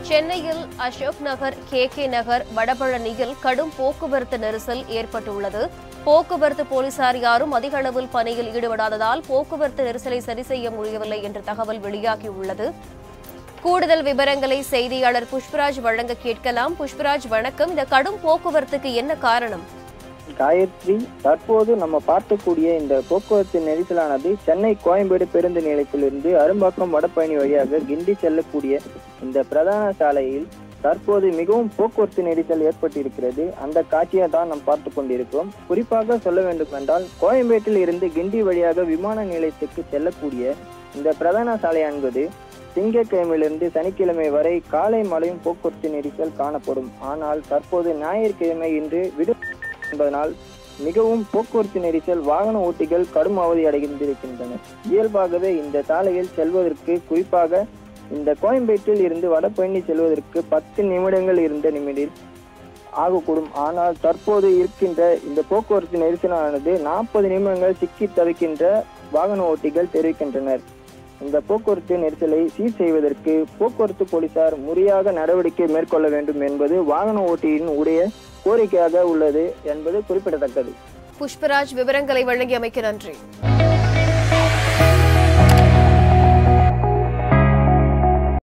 சென்னையில் Ashok Nagar K K Nagar வடபழனியில் கடும் போக்குவரத்து நெரிசல் ஏற்பட்டுள்ளது போக்குவரத்து போலீசார் யாரும் அதிக அளவில் பணியில் ஈடுபடாததால் போக்குவரத்து நெரிசலை சரி செய்ய முடியவில்லை என்ற தகவல் வெளியாகியுள்ளது கூடுதல் விவரங்களை செய்தியாளர் புஷ்பராஜ் வழங்க கேட்கலாம் புஷ்பராஜ் வணக்கம் இந்த கடும் போக்குவரத்துக்கு என்ன காரணம் காயத்ரி தற்போது நம்ம பார்க்கக்கூடிய இந்த போக்குவரத்து நெரிசலானது சென்னை கோயம்பேடு பேருந்து நிலையத்திலிருந்து அரும்பாக்கம் வடபழனி வழியாக கிண்டி செல்லக்கூடிய இந்த பிரதான சாலையில் தற்போது மிகவும் போக்குவரத்து நெரிசல் ஏற்பட்டிருக்கிறது அந்த காட்சியை தான் நாம் பார்த்து கொண்டிருக்கிறோம் குறிப்பாக சொல்ல வேண்டும் என்றால் கோயம்பேட்டில் இருந்து கிண்டி வழியாக விமான நிலையத்துக்கு செல்லக்கூடிய இந்த பிரதான சாலை என்பது திங்கட்கிழமையிலிருந்து சனிக்கிழமை வரை காலை மாலையும் போக்குவரத்து நெரிசல் காணப்படும் ஆனால் தற்போது ஞாயிற்றுக்கிழமை இன்று விடு என்பதனால் மிகவும் போக்குவரத்து நெரிசல் வாகன ஓட்டிகள் கடும் அவதி அடைந்திருக்கின்றனர் இயல்பாகவே இந்த சாலையில் செல்வதற்கு குறிப்பாக இந்த கோயம்பேட்டில் இருந்து வடபழனி செல்வதற்கு பத்து நிமிடங்கள் இருந்த நிமிடம் ஆகக்கூடும் ஆனால் தற்போது இருக்கின்ற இந்த போக்குவரத்து நெரிசலானது நாற்பது நிமிடங்கள் சிக்கி தவிக்கின்ற வாகன ஓட்டிகள் தெரிவிக்கின்றனர் இந்த போக்குவரத்து நெரிசலை சீர் செய்வதற்கு போக்குவரத்து போலீசார் முறையாக நடவடிக்கை மேற்கொள்ள வேண்டும் என்பது வாகன ஓட்டியின் உடைய கோரிக்கையாக உள்ளது என்பது குறிப்பிடத்தக்கது புஷ்பராஜ் விவரங்களை வழங்கியமைக்கு நன்றி